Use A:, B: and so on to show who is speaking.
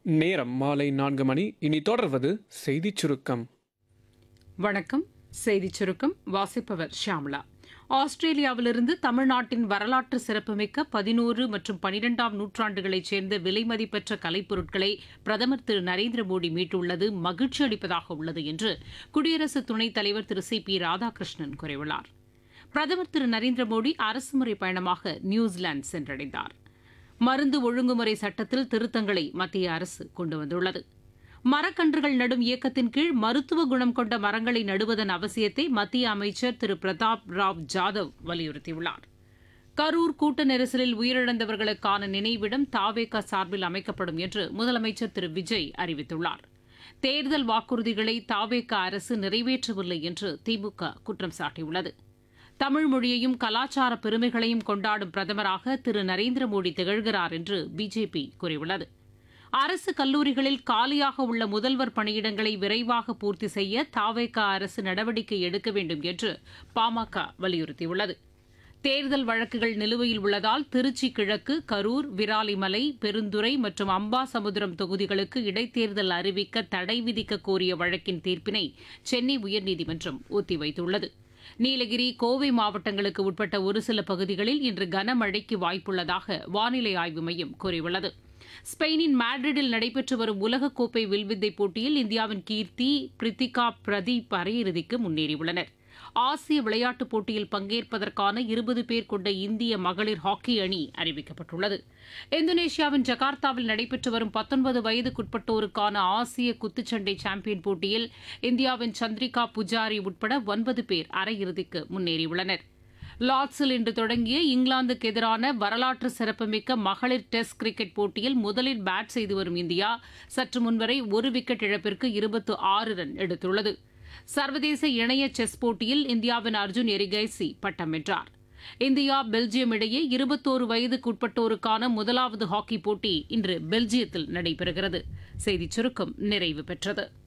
A: நேரம் மாலை நான்கு மணி இனி தொடர்வது செய்திச் சுருக்கம்
B: வணக்கம் செய்திச் சுருக்கம் வாசிப்பவர் ஷியாம்லா ஆஸ்திரேலியாவிலிருந்து தமிழ்நாட்டின் வரலாற்று சிறப்புமிக்க பதினோரு மற்றும் பனிரெண்டாம் நூற்றாண்டுகளைச் சேர்ந்த விலைமதிப்பற்ற கலைப்பொருட்களை பிரதமர் திரு நரேந்திர மோடி மீட்டுள்ளது மகிழ்ச்சி அளிப்பதாக உள்ளது என்று குடியரசு துணைத் தலைவர் திரு சி பி ராதாகிருஷ்ணன் கூறியுள்ளார் பிரதமர் திரு நரேந்திர மோடி அரசுமுறை பயணமாக நியூசிலாந்து சென்றடைந்தார் மருந்து ஒழுங்குமுறை சட்டத்தில் திருத்தங்களை மத்திய அரசு கொண்டு வந்துள்ளது மரக்கன்றுகள் நடும் இயக்கத்தின் கீழ் மருத்துவ குணம் கொண்ட மரங்களை நடுவதன் அவசியத்தை மத்திய அமைச்சர் திரு பிரதாப் ராவ் ஜாதவ் வலியுறுத்தியுள்ளார் கரூர் கூட்ட நெரிசலில் உயிரிழந்தவர்களுக்கான நினைவிடம் தாவேகா சார்பில் அமைக்கப்படும் என்று முதலமைச்சர் திரு விஜய் அறிவித்துள்ளார் தேர்தல் வாக்குறுதிகளை தாவேகா அரசு நிறைவேற்றவில்லை என்று திமுக குற்றம் சாட்டியுள்ளது தமிழ் மொழியையும் கலாச்சார பெருமைகளையும் கொண்டாடும் பிரதமராக திரு நரேந்திர மோடி திகழ்கிறார் என்று பிஜேபி கூறியுள்ளது அரசு கல்லூரிகளில் காலியாக உள்ள முதல்வர் பணியிடங்களை விரைவாக பூர்த்தி செய்ய தாவேகா அரசு நடவடிக்கை எடுக்க வேண்டும் என்று பாமக வலியுறுத்தியுள்ளது தேர்தல் வழக்குகள் நிலுவையில் உள்ளதால் திருச்சி கிழக்கு கரூர் விராலிமலை பெருந்துறை மற்றும் அம்பாசமுத்திரம் தொகுதிகளுக்கு இடைத்தேர்தல் அறிவிக்க தடை விதிக்க கோரிய வழக்கின் தீர்ப்பினை சென்னை உயர்நீதிமன்றம் ஒத்திவைத்துள்ளது நீலகிரி கோவை மாவட்டங்களுக்கு உட்பட்ட ஒரு சில பகுதிகளில் இன்று கனமழைக்கு வாய்ப்புள்ளதாக வானிலை ஆய்வு மையம் கூறியுள்ளது ஸ்பெயினின் மேட்ரிடில் நடைபெற்று வரும் உலகக்கோப்பை வில்வித்தை போட்டியில் இந்தியாவின் கீர்த்தி பிரித்திகா பிரதீப் அரையிறுதிக்கு முன்னேறியுள்ளனர் ஆசிய விளையாட்டுப் போட்டியில் பங்கேற்பதற்கான இருபது பேர் கொண்ட இந்திய மகளிர் ஹாக்கி அணி அறிவிக்கப்பட்டுள்ளது இந்தோனேஷியாவின் ஜகார்த்தாவில் நடைபெற்று வரும் பத்தொன்பது வயதுக்குட்பட்டோருக்கான ஆசிய குத்துச்சண்டை சாம்பியன் போட்டியில் இந்தியாவின் சந்திரிகா புஜாரி உட்பட ஒன்பது பேர் அரையிறுதிக்கு முன்னேறியுள்ளனர் லார்ட்ஸில் இன்று தொடங்கிய இங்கிலாந்துக்கு எதிரான வரலாற்று சிறப்புமிக்க மகளிர் டெஸ்ட் கிரிக்கெட் போட்டியில் முதலில் பேட் செய்து வரும் இந்தியா சற்று முன்வரை ஒரு விக்கெட் இழப்பிற்கு இருபத்து ஆறு ரன் எடுத்துள்ளது சர்வதேச இணைய செஸ் போட்டியில் இந்தியாவின் அர்ஜுன் எரிகைசி பட்டம் வென்றார் இந்தியா பெல்ஜியம் இடையே இருபத்தோரு வயதுக்குட்பட்டோருக்கான முதலாவது ஹாக்கி போட்டி இன்று பெல்ஜியத்தில் நடைபெறுகிறது செய்திச் சுருக்கம் நிறைவு பெற்றது